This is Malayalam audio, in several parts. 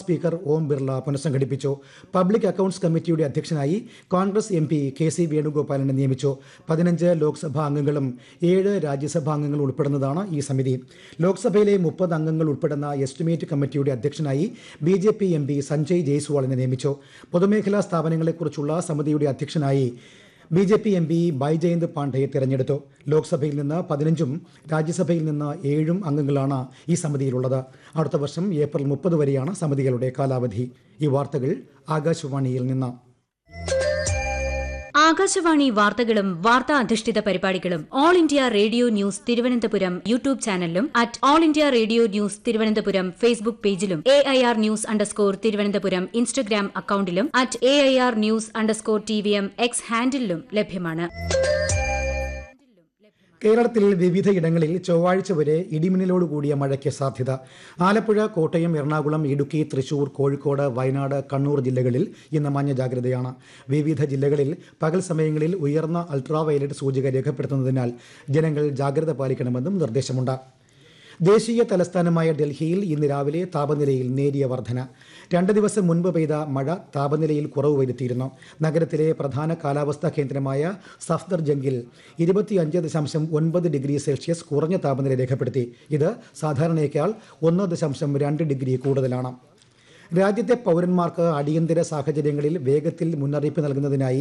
സ്പീക്കർ ഓം ബിർള പുനഃസംഘടിപ്പിച്ചു പബ്ലിക് അക്കൌണ്ട്സ് കമ്മിറ്റിയുടെ അധ്യക്ഷനായി Congress M P K C വേണുഗോപാലിനെ നിയമിച്ചു പതിനഞ്ച് ലോക്സഭാ അംഗങ്ങളും ഏഴ് രാജ്യസഭാ അംഗങ്ങളും ഉൾപ്പെടുന്നതാണ് ഈ സമിതി ലോക്സഭയിലെ മുപ്പത് അംഗങ്ങൾ ഉൾപ്പെടുന്ന എസ്റ്റിമേറ്റ് കമ്മിറ്റിയുടെ അധ്യക്ഷനായി B J P M P Sanjay ജയ്സ്വാളിനെ നിയമിച്ചു പൊതുമേഖലാ സ്ഥാപനങ്ങളെക്കുറിച്ചുള്ള സമിതിയുടെ അധ്യക്ഷനായി B J P M P Baijayant പാണ്ഡയെ തിരഞ്ഞെടുത്തു ലോക്സഭയിൽ നിന്ന് പതിനഞ്ചും രാജ്യസഭയിൽ നിന്ന് ഏഴും അംഗങ്ങളാണ് ഈ സമിതിയിലുള്ളത് അടുത്ത വർഷം ഏപ്രിൽ മുപ്പത് വരെയാണ് സമിതികളുടെ കാലാവധി ഈ വാർത്തകൾ ആകാശവാണിയിൽ നിന്ന് ആകാശവാണി വാർത്തകളും വാർത്താ അധിഷ്ഠിത പരിപാടികളും All India Radio News Thiruvananthapuram YouTube ചാനലിലും at All India Radio News Thiruvananthapuram Facebook പേജിലും A I R news underscore Thiruvananthapuram Instagram അക്കൌണ്ടിലും at A I R news underscore T V M X ഹാൻഡിലും ലഭ്യമാണ് കേരളത്തിൽ വിവിധയിടങ്ങളിൽ ചൊവ്വാഴ്ച വരെ ഇടിമിന്നലോട് കൂടിയ മഴയ്ക്ക് സാധ്യത ആലപ്പുഴ കോട്ടയം എറണാകുളം ഇടുക്കി തൃശൂർ കോഴിക്കോട് വയനാട് കണ്ണൂർ ജില്ലകളിൽ ഇന്ന് മഞ്ഞ ജാഗ്രതയാണ് വിവിധ ജില്ലകളിൽ പകൽ സമയങ്ങളിൽ ഉയർന്ന അൾട്രാവയലറ്റ് സൂചിക രേഖപ്പെടുത്തുന്നതിനാൽ ജനങ്ങൾ ജാഗ്രത പാലിക്കണമെന്നും നിർദ്ദേശമുണ്ട് ദേശീയ തലസ്ഥാനമായ ഡൽഹിയിൽ ഇന്ന് രാവിലെ താപനിലയിൽ നേരിയ വർധന രണ്ട് ദിവസം മുൻപ് പെയ്ത മഴ താപനിലയിൽ കുറവ് വരുത്തിയിരുന്നു നഗരത്തിലെ പ്രധാന കാലാവസ്ഥാ കേന്ദ്രമായ സഫ്ദർജംഗിൽ ഇരുപത്തിയഞ്ച് ദശാംശം ഒൻപത് ഡിഗ്രി സെൽഷ്യസ് കുറഞ്ഞ താപനില രേഖപ്പെടുത്തി ഇത് സാധാരണയേക്കാൾ ഒന്ന് ദശാംശം രണ്ട് ഡിഗ്രി കൂടുതലാണ് രാജ്യത്തെ പൗരന്മാർക്ക് അടിയന്തര സാഹചര്യങ്ങളിൽ വേഗത്തിൽ മുന്നറിയിപ്പ് നൽകുന്നതിനായി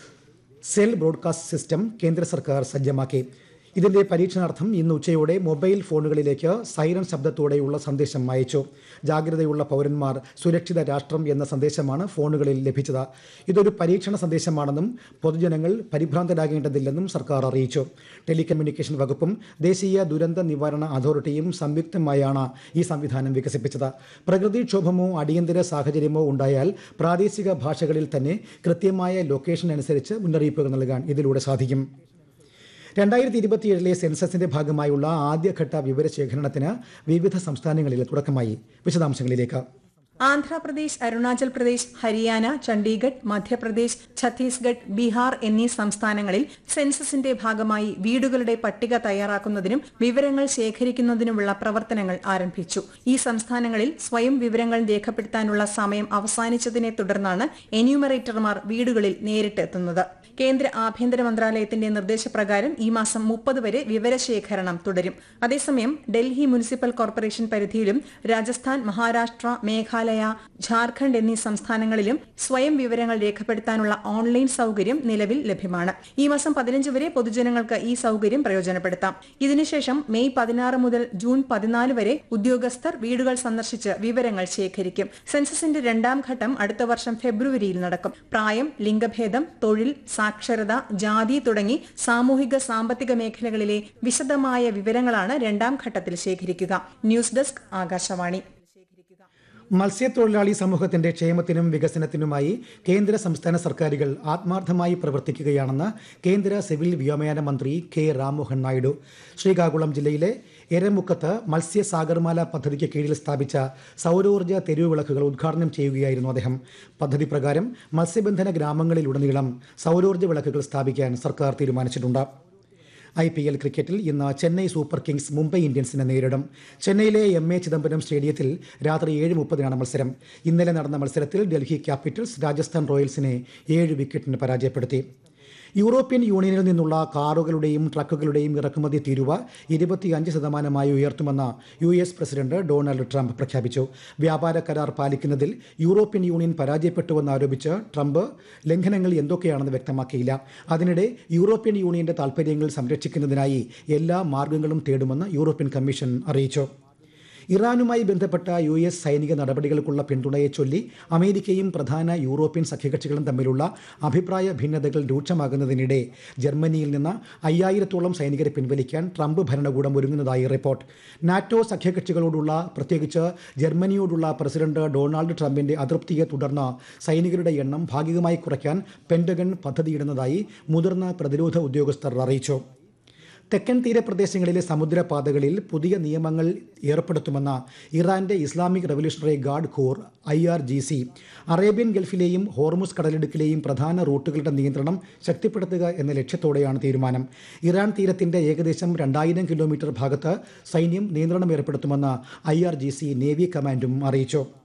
സെൽ ബ്രോഡ്കാസ്റ്റ് സിസ്റ്റം കേന്ദ്ര സർക്കാർ സജ്ജമാക്കി ഇതിന്റെ പരീക്ഷണാർത്ഥം ഇന്ന് ഉച്ചയോടെ മൊബൈൽ ഫോണുകളിലേക്ക് സൈറൺ ശബ്ദത്തോടെയുള്ള സന്ദേശം അയച്ചു ജാഗ്രതയുള്ള പൗരന്മാർ സുരക്ഷിത രാഷ്ട്രം എന്ന സന്ദേശമാണ് ഫോണുകളിൽ ലഭിച്ചത് ഇതൊരു പരീക്ഷണ സന്ദേശമാണെന്നും പൊതുജനങ്ങൾ പരിഭ്രാന്തരാകേണ്ടതില്ലെന്നും സർക്കാർ അറിയിച്ചു ടെലികമ്മ്യൂണിക്കേഷൻ വകുപ്പും ദേശീയ ദുരന്ത നിവാരണ അതോറിറ്റിയും സംയുക്തമായാണ് ഈ സംവിധാനം വികസിപ്പിച്ചത് പ്രകൃതിക്ഷോഭമോ അടിയന്തര സാഹചര്യമോ ഉണ്ടായാൽ പ്രാദേശിക ഭാഷകളിൽ തന്നെ കൃത്യമായ ലൊക്കേഷൻ അനുസരിച്ച് മുന്നറിയിപ്പുകൾ നൽകാൻ ഇതിലൂടെ സാധിക്കും രണ്ടായിരത്തി ഇരുപത്തിയേഴിലെ സെൻസസിന്റെ ഭാഗമായുള്ള ആദ്യഘട്ട വിവരശേഖരണത്തിന് വിവിധ സംസ്ഥാനങ്ങളിൽ തുടക്കമായി വിശദാംശങ്ങളിലേക്ക് ആന്ധ്രാപ്രദേശ് അരുണാചൽ പ്രദേശ് ഹരിയാന ചണ്ഡീഗഡ് മധ്യപ്രദേശ് ഛത്തീസ്ഗഡ് ബീഹാർ എന്നീ സംസ്ഥാനങ്ങളിൽ സെൻസസിന്റെ ഭാഗമായി വീടുകളുടെ പട്ടിക തയ്യാറാക്കുന്നതിനും വിവരങ്ങൾ ശേഖരിക്കുന്നതിനുമുള്ള പ്രവർത്തനങ്ങൾ ആരംഭിച്ചു ഈ സംസ്ഥാനങ്ങളിൽ സ്വയം വിവരങ്ങൾ രേഖപ്പെടുത്താനുള്ള സമയം അവസാനിച്ചതിനെ തുടർന്നാണ് എന്യൂമറേറ്റർമാർ വീടുകളിൽ നേരിട്ടെത്തുന്നത് കേന്ദ്ര ആഭ്യന്തര മന്ത്രാലയത്തിന്റെ നിർദ്ദേശപ്രകാരം ഈ മാസം മുപ്പത് വരെ വിവരശേഖരണം തുടരും അതേസമയം ഡൽഹി മുനിസിപ്പൽ കോർപ്പറേഷൻ പരിധിയിലും രാജസ്ഥാൻ മഹാരാഷ്ട്ര മേഘാലയ ഝാർഖണ്ഡ് എന്നീ സംസ്ഥാനങ്ങളിലും സ്വയം വിവരങ്ങൾ രേഖപ്പെടുത്താനുള്ള ഓൺലൈൻ സൌകര്യം നിലവിൽ ലഭ്യമാണ് ഈ മാസം പതിനഞ്ച് വരെ പൊതുജനങ്ങൾക്ക് ഈ സൌകര്യം പ്രയോജനപ്പെടുത്താം ഇതിനുശേഷം മെയ് പതിനാറ് മുതൽ ജൂൺ പതിനാല് വരെ ഉദ്യോഗസ്ഥർ വീടുകൾ സന്ദർശിച്ച് വിവരങ്ങൾ ശേഖരിക്കും സെൻസസിന്റെ രണ്ടാം ഘട്ടം അടുത്ത വർഷം ഫെബ്രുവരിയിൽ നടക്കും പ്രായം ലിംഗഭേദം തൊഴിൽ സാക്ഷരത ജാതി തുടങ്ങി സാമൂഹിക സാമ്പത്തിക മേഖലകളിലെ വിശദമായ വിവരങ്ങളാണ് രണ്ടാം ഘട്ടത്തിൽ ശേഖരിക്കുക ന്യൂസ് ഡെസ്ക് ആകാശവാണി മത്സ്യത്തൊഴിലാളി സമൂഹത്തിന്റെ ക്ഷേമത്തിനും വികസനത്തിനുമായി കേന്ദ്ര സംസ്ഥാന സർക്കാരുകൾ ആത്മാർത്ഥമായി പ്രവർത്തിക്കുകയാണെന്ന് കേന്ദ്ര സിവിൽ വ്യോമയാന മന്ത്രി കെ രാംമോഹൻ നായിഡു ശ്രീകാകുളം ജില്ലയിലെ എരമുക്കത്ത് മത്സ്യ സാഗർമാല പദ്ധതിക്ക് കീഴിൽ സ്ഥാപിച്ച സൗരോർജ്ജ തെരുവ് വിളക്കുകൾ ഉദ്ഘാടനം ചെയ്യുകയായിരുന്നു അദ്ദേഹം പദ്ധതി പ്രകാരം മത്സ്യബന്ധന ഗ്രാമങ്ങളിലുടനീളം സൗരോർജ്ജ വിളക്കുകൾ സ്ഥാപിക്കാൻ സർക്കാർ തീരുമാനിച്ചിട്ടുണ്ട് ഐ പി എൽ ക്രിക്കറ്റിൽ ഇന്ന് ചെന്നൈ സൂപ്പർ കിങ്സ് മുംബൈ ഇന്ത്യൻസിനെ നേരിടും ചെന്നൈയിലെ എം എ ചിദംബരം സ്റ്റേഡിയത്തിൽ രാത്രി ഏഴ് മുപ്പതിനാണ് മത്സരം ഇന്നലെ നടന്ന മത്സരത്തിൽ ഡൽഹി ക്യാപിറ്റൽസ് രാജസ്ഥാൻ റോയൽസിനെ ഏഴ് വിക്കറ്റിന് പരാജയപ്പെടുത്തി യൂറോപ്യൻ യൂണിയനിൽ നിന്നുള്ള കാറുകളുടെയും ട്രക്കുകളുടെയും ഇറക്കുമതി തീരുവ ഇരുപത്തിയഞ്ച് ശതമാനമായി ഉയർത്തുമെന്ന് U S president Donald Trump പ്രഖ്യാപിച്ചു വ്യാപാര കരാർ പാലിക്കുന്നതിൽ യൂറോപ്യൻ യൂണിയൻ പരാജയപ്പെട്ടുവെന്ന് ആരോപിച്ച് ട്രംപ് ലംഘനങ്ങൾ എന്തൊക്കെയാണെന്ന് വ്യക്തമാക്കിയില്ല അതിനിടെ യൂറോപ്യൻ യൂണിയന്റെ താൽപ്പര്യങ്ങൾ സംരക്ഷിക്കുന്നതിനായി എല്ലാ മാർഗങ്ങളും തേടുമെന്ന് യൂറോപ്യൻ കമ്മീഷൻ അറിയിച്ചു ഇറാനുമായി ബന്ധപ്പെട്ട യു എസ് സൈനിക നടപടികൾക്കുള്ള പിന്തുണയെ ചൊല്ലി അമേരിക്കയും പ്രധാന യൂറോപ്യൻ സഖ്യകക്ഷികളും തമ്മിലുള്ള അഭിപ്രായ ഭിന്നതകൾ രൂക്ഷമാകുന്നതിനിടെ ജർമ്മനിയിൽ നിന്ന് അയ്യായിരത്തോളം സൈനികരെ പിൻവലിക്കാൻ ട്രംപ് ഭരണകൂടം ഒരുങ്ങുന്നതായി റിപ്പോർട്ട് നാറ്റോ സഖ്യകക്ഷികളോടുള്ള പ്രത്യേകിച്ച് ജർമ്മനിയോടുള്ള പ്രസിഡന്റ് ഡൊണാൾഡ് ട്രംപിന്റെ അതൃപ്തിയെ തുടർന്ന് സൈനികരുടെ എണ്ണം ഭാഗികമായി കുറയ്ക്കാൻ പെന്റഗൺ പദ്ധതിയിടുന്നതായി മുതിർന്ന പ്രതിരോധ ഉദ്യോഗസ്ഥർ അറിയിച്ചു തെക്കൻ തീരപ്രദേശങ്ങളിലെ സമുദ്രപാതകളിൽ പുതിയ നിയമങ്ങൾ ഏർപ്പെടുത്തുമെന്ന ഇറാന്റെ Islamic revolutionary guard corps I R G C Arabian ഗൾഫിലെയും ഹോർമുസ് കടലിടുക്കിലെയും പ്രധാന റൂട്ടുകളുടെ നിയന്ത്രണം ശക്തിപ്പെടുത്തുക എന്ന ലക്ഷ്യത്തോടെയാണ് തീരുമാനം ഇറാൻ തീരത്തിന്റെ ഏകദേശം രണ്ടായിരം കിലോമീറ്റർ ഭാഗത്ത് സൈന്യം നിയന്ത്രണം ഏർപ്പെടുത്തുമെന്ന് I R G C navy കമാൻഡും അറിയിച്ചു